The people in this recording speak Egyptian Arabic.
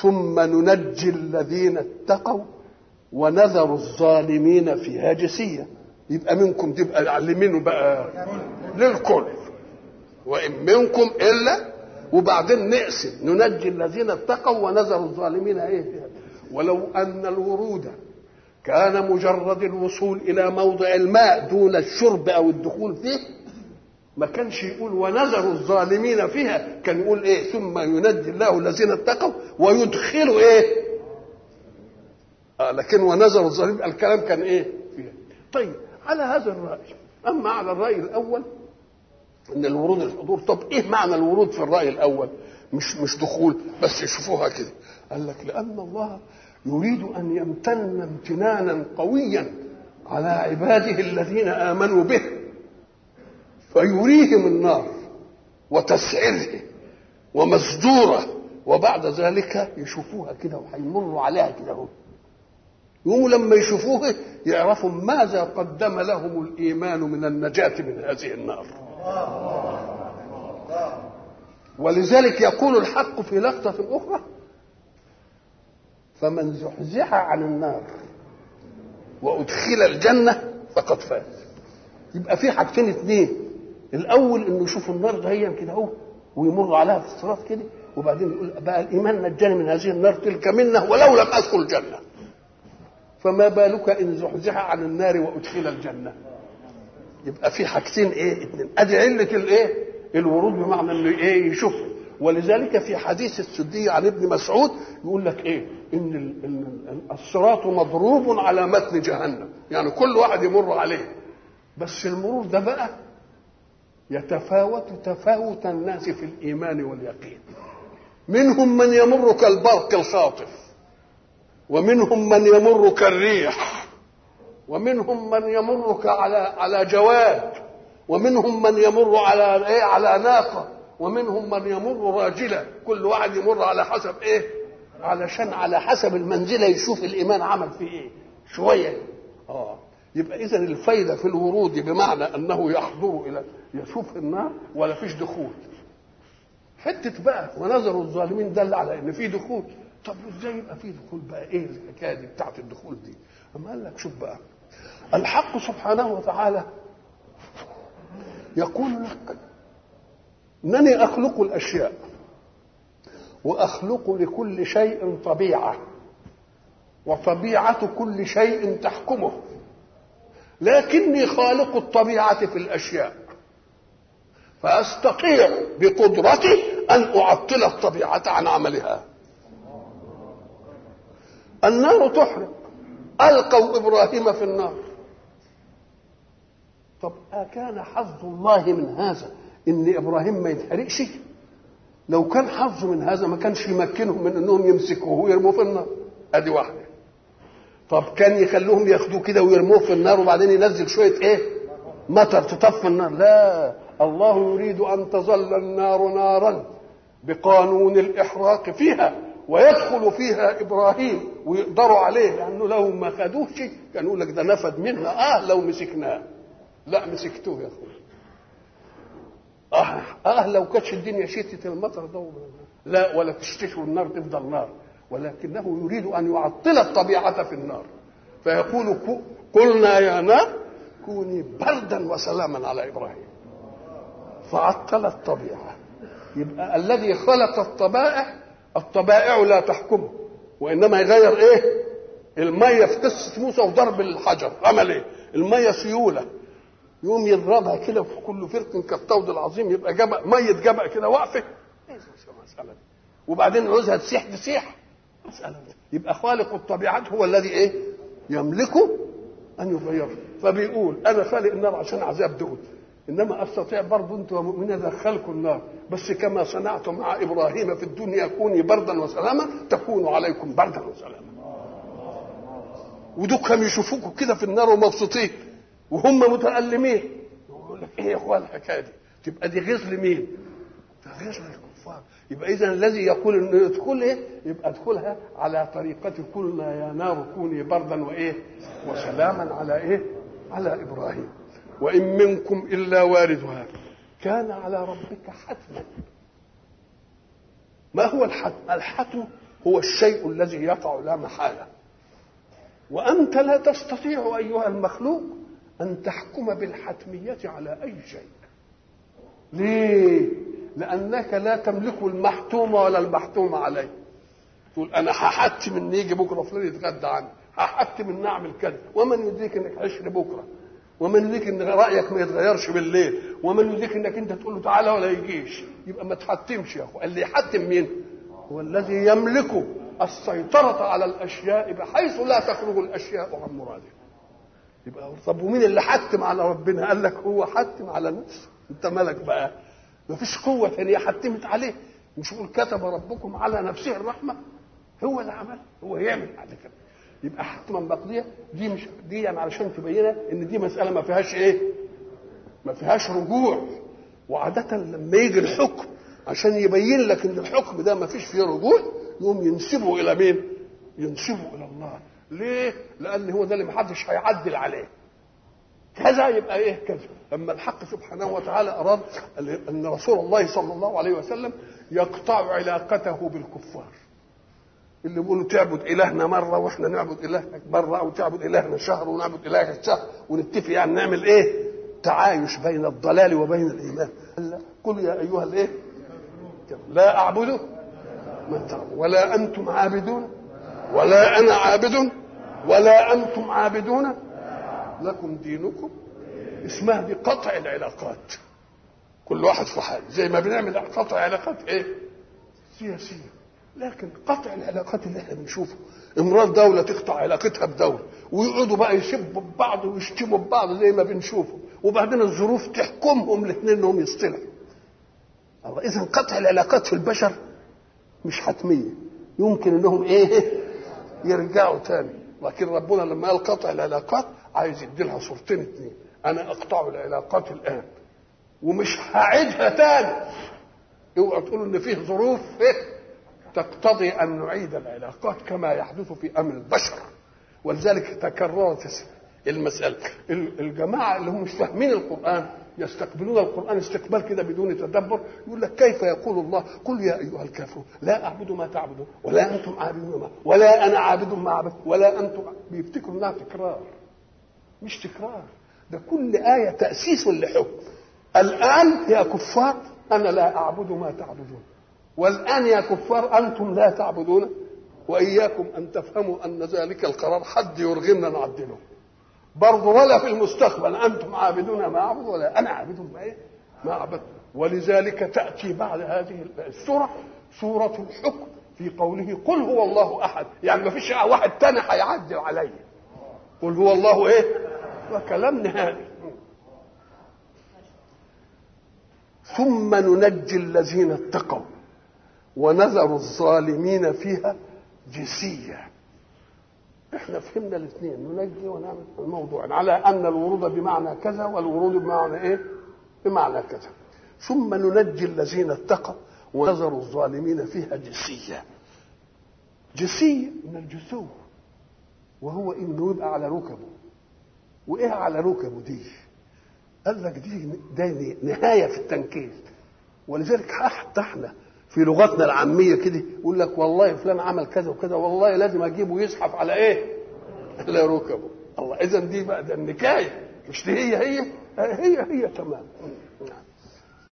ثم ننجي الذين اتقوا ونذر الظالمين فيها جسية يبقى منكم تبقى علمينه بقى للكل وإن منكم إلا وبعدين نقسم ننجي الذين اتقوا ونذر الظالمين ايه فيها ولو ان الورود كان مجرد الوصول الى موضع الماء دون الشرب او الدخول فيه ما كانش يقول ونذر الظالمين فيها كان يقول ايه ثم ينجي الله الذين اتقوا ويدخلوا ايه آه لكن ونذر الظالمين الكلام كان ايه فيها طيب على هذا الراي اما على الراي الاول ان الورود الحضور طب ايه معنى الورود في الراي الاول مش مش دخول بس يشوفوها كده قال لك لان الله يريد ان يمتن امتنانا قويا على عباده الذين امنوا به فيريهم النار وتسعيره ومسدوره وبعد ذلك يشوفوها كده وهيمروا عليها كده اهو يقوموا لما يشوفوه يعرفوا ماذا قدم لهم الايمان من النجاه من هذه النار ولذلك يقول الحق في لقطة أخرى فمن زحزح عن النار وأدخل الجنة فقد فاز يبقى في حاجتين اثنين الأول إنه يشوف النار دهيا كده أهو ويمر عليها في الصراط كده وبعدين يقول بقى الإيمان نجاني من هذه النار تلك منه ولو لم أدخل الجنة فما بالك إن زحزح عن النار وأدخل الجنة يبقى في حاجتين ايه اتنين ادي عله الايه الورود بمعنى انه ايه يشوف ولذلك في حديث السدي عن ابن مسعود يقول لك ايه ان ال- ال- الصراط مضروب على متن جهنم يعني كل واحد يمر عليه بس المرور ده بقى يتفاوت تفاوت الناس في الايمان واليقين منهم من يمر كالبرق الخاطف ومنهم من يمر كالريح ومنهم من يمر على على جواد ومنهم من يمر على ايه على ناقه ومنهم من يمر راجلا كل واحد يمر على حسب ايه علشان على حسب المنزله يشوف الايمان عمل فيه ايه شويه اه يبقى اذا الفايده في الورود بمعنى انه يحضر الى يشوف النار ولا فيش دخول حته بقى ونظر الظالمين دل على ان في دخول طب ازاي يبقى في دخول بقى ايه الحكايه دي بتاعت الدخول دي اما قال لك شوف بقى الحق سبحانه وتعالى يقول لك انني اخلق الاشياء واخلق لكل شيء طبيعه وطبيعه كل شيء تحكمه لكني خالق الطبيعه في الاشياء فاستطيع بقدرتي ان اعطل الطبيعه عن عملها النار تحرق القوا ابراهيم في النار طب أكان حظ الله من هذا ان ابراهيم ما يتحرقش لو كان حظه من هذا ما كانش يمكنهم من انهم يمسكوه ويرموه في النار ادي واحده طب كان يخلوهم ياخدوه كده ويرموه في النار وبعدين ينزل شويه ايه مطر تطفي النار لا الله يريد ان تظل النار نارا بقانون الاحراق فيها ويدخل فيها ابراهيم ويقدروا عليه لانه لو ما خدوش كان يقول لك ده نفد منا اه لو مسكناه لا مسكتوه يا اخويا اه اه لو كانتش الدنيا شتت المطر ده لا ولا تشتشوا النار تفضل نار ولكنه يريد ان يعطل الطبيعه في النار فيقول قلنا يا نار كوني بردا وسلاما على ابراهيم فعطل الطبيعه يبقى الذي خلق الطبائع الطبائع لا تحكمه وانما يغير ايه الميه في قصه موسى وضرب الحجر عمل ايه الميه سيوله يقوم يضربها كده في كل فرق كالطود العظيم يبقى جبل ميه جبل كده واقفه ايه المساله دي وبعدين عاوزها تسيح تسيح مساله دي. يبقى خالق الطبيعات هو الذي ايه يملكه ان يغيره فبيقول انا خالق النار عشان عذاب دول انما استطيع برضه انتم يا مؤمنين ادخلكم النار بس كما صنعت مع ابراهيم في الدنيا كوني بردا وسلاما تكون عليكم بردا وسلاما ودول يشوفوكم كده في النار ومبسوطين وهم متألمين يقول لك ايه يا اخوان الحكايه دي تبقى دي غزل مين؟ ده غزل الكفار يبقى اذا الذي يقول انه يدخل ايه؟ يبقى ادخلها على طريقة قلنا يا نار كوني بردا وايه؟ وسلاما على ايه؟ على ابراهيم وان منكم الا واردها كان على ربك حتما ما هو الحتم؟ الحتم هو الشيء الذي يقع لا محالة وأنت لا تستطيع أيها المخلوق أن تحكم بالحتمية على أي شيء ليه؟ لأنك لا تملك المحتوم ولا المحتوم عليه تقول أنا هحتم إن يجي بكرة فلان يتغدى عني هحتم إن أعمل كذا ومن يدريك إنك عشر بكرة ومن يدريك إن رأيك ما يتغيرش بالليل ومن يدريك إنك أنت تقول له تعالى ولا يجيش يبقى ما تحتمش يا أخو اللي يحتم مين؟ هو الذي يملك السيطرة على الأشياء بحيث لا تخرج الأشياء عن مراده يبقى طب ومين اللي حتم على ربنا؟ قال لك هو حتم على نفسه أنت مالك بقى ما فيش قوة ثانية حتمت عليه مش يقول كتب ربكم على نفسه الرحمة هو اللي عمل هو يعمل بعد كده يبقى حتما مقضية دي مش دي يعني علشان تبينها ان دي مسألة ما فيهاش ايه؟ ما فيهاش رجوع وعادة لما يجي الحكم عشان يبين لك ان الحكم ده ما فيش فيه رجوع يقوم ينسبه الى مين؟ ينسبه الى الله ليه؟ لان هو ده اللي محدش هيعدل عليه كذا يبقى ايه كذا لما الحق سبحانه وتعالى اراد ان رسول الله صلى الله عليه وسلم يقطع علاقته بالكفار اللي بيقولوا تعبد الهنا مره واحنا نعبد الهك مره او تعبد الهنا شهر ونعبد الهك شهر ونتفق يعني نعمل ايه تعايش بين الضلال وبين الايمان قل يا ايها الايه لا اعبد ما تعبد ولا انتم عابدون ولا انا عابد ولا انتم عابدون لكم دينكم اسمها دي قطع العلاقات كل واحد في حاله زي ما بنعمل قطع علاقات ايه سياسيه لكن قطع العلاقات اللي احنا بنشوفه امراه دوله تقطع علاقتها بدوله ويقعدوا بقى يسبوا ببعض ويشتموا ببعض زي ما بنشوفه وبعدين الظروف تحكمهم الاثنين انهم يصطلحوا الله اذا قطع العلاقات في البشر مش حتميه يمكن انهم ايه يرجعوا تاني لكن ربنا لما قال قطع العلاقات عايز يدي لها صورتين اثنين انا اقطع العلاقات الان ومش هعيدها تاني اوعى تقولوا ان فيه ظروف إيه؟ تقتضي ان نعيد العلاقات كما يحدث في امر البشر ولذلك تكررت المساله الجماعه اللي هم مش فاهمين القران يستقبلون القران استقبال كده بدون تدبر يقول لك كيف يقول الله قل يا ايها الكافرون لا اعبد ما تعبدون ولا انتم عابدون ما ولا انا عابد ما عبد ولا انتم بيفتكروا انها تكرار مش تكرار ده كل ايه تاسيس لحكم الان يا كفار انا لا اعبد ما تعبدون والآن يا كفار أنتم لا تعبدون وإياكم أن تفهموا أن ذلك القرار حد يرغمنا نعدله برضه ولا في المستقبل أنتم عابدون ما أعبد ولا أنا عابد ما إيه ما أعبد ولذلك تأتي بعد هذه السورة سورة الحكم في قوله قل هو الله أحد يعني ما فيش واحد تاني هيعدل عليه قل هو الله إيه وكلام نهائي ثم ننجي الذين اتقوا ونذر الظالمين فيها جسية احنا فهمنا الاثنين ننجي ونعمل الموضوع على ان الورود بمعنى كذا والورود بمعنى ايه بمعنى كذا ثم ننجي الذين اتقوا ونذر الظالمين فيها جسية جسية من الجسو وهو انه يبقى على ركبه وايه على ركبه دي قال لك دي ده نهايه في التنكيل ولذلك حتى احنا في لغتنا العاميه كده يقول لك والله فلان عمل كذا وكذا والله لازم اجيبه يزحف على ايه؟ على ركبه الله اذا دي بقى ده النكايه مش دي هي هي هي هي تمام